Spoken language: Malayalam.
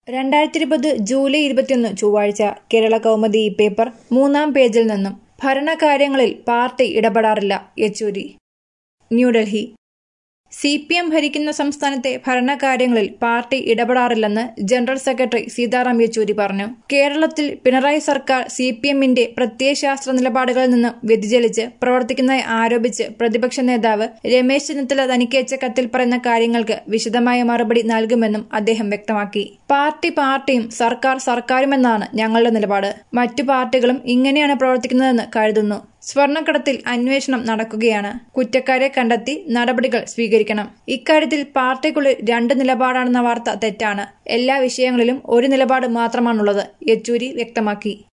രണ്ടായിരത്തി ഇരുപത് ജൂലൈ ഇരുപത്തിയൊന്ന് ചൊവ്വാഴ്ച കേരള കൗമുദി ഈ പേപ്പർ മൂന്നാം പേജിൽ നിന്നും ഭരണകാര്യങ്ങളിൽ പാർട്ടി ഇടപെടാറില്ല Yechury New Delhi C P M ഭരിക്കുന്ന സംസ്ഥാനത്തെ ഭരണകാര്യങ്ങളിൽ പാർട്ടി ഇടപെടാറില്ലെന്ന് ജനറൽ സെക്രട്ടറി സീതാറാം യെച്ചൂരി പറഞ്ഞു കേരളത്തിൽ പിണറായി സർക്കാർ സി പി എമ്മിന്റെ പ്രത്യയശാസ്ത്ര നിലപാടുകളിൽ നിന്ന് വ്യതിചലിച്ച് പ്രവർത്തിക്കുന്നതായി ആരോപിച്ച് പ്രതിപക്ഷ നേതാവ് രമേശ് ചെന്നിത്തല തനിക്കയച്ച കത്തിൽ പറയുന്ന കാര്യങ്ങൾക്ക് വിശദമായ മറുപടി നൽകുമെന്നും അദ്ദേഹം വ്യക്തമാക്കി പാർട്ടി പാർട്ടിയും സർക്കാർ സർക്കാരുമെന്നാണ് ഞങ്ങളുടെ നിലപാട് മറ്റു പാർട്ടികളും ഇങ്ങനെയാണ് പ്രവർത്തിക്കുന്നതെന്ന് കരുതുന്നു സ്വർണ്ണക്കടത്തിൽ അന്വേഷണം നടക്കുകയാണ് കുറ്റക്കാരെ കണ്ടെത്തി നടപടികൾ സ്വീകരിക്കണം ഇക്കാര്യത്തിൽ പാർട്ടിക്കുള്ളിൽ രണ്ട് നിലപാടാണെന്ന വാർത്ത തെറ്റാണ് എല്ലാ വിഷയങ്ങളിലും ഒരു നിലപാട് മാത്രമാണുള്ളത് യെച്ചൂരി വ്യക്തമാക്കി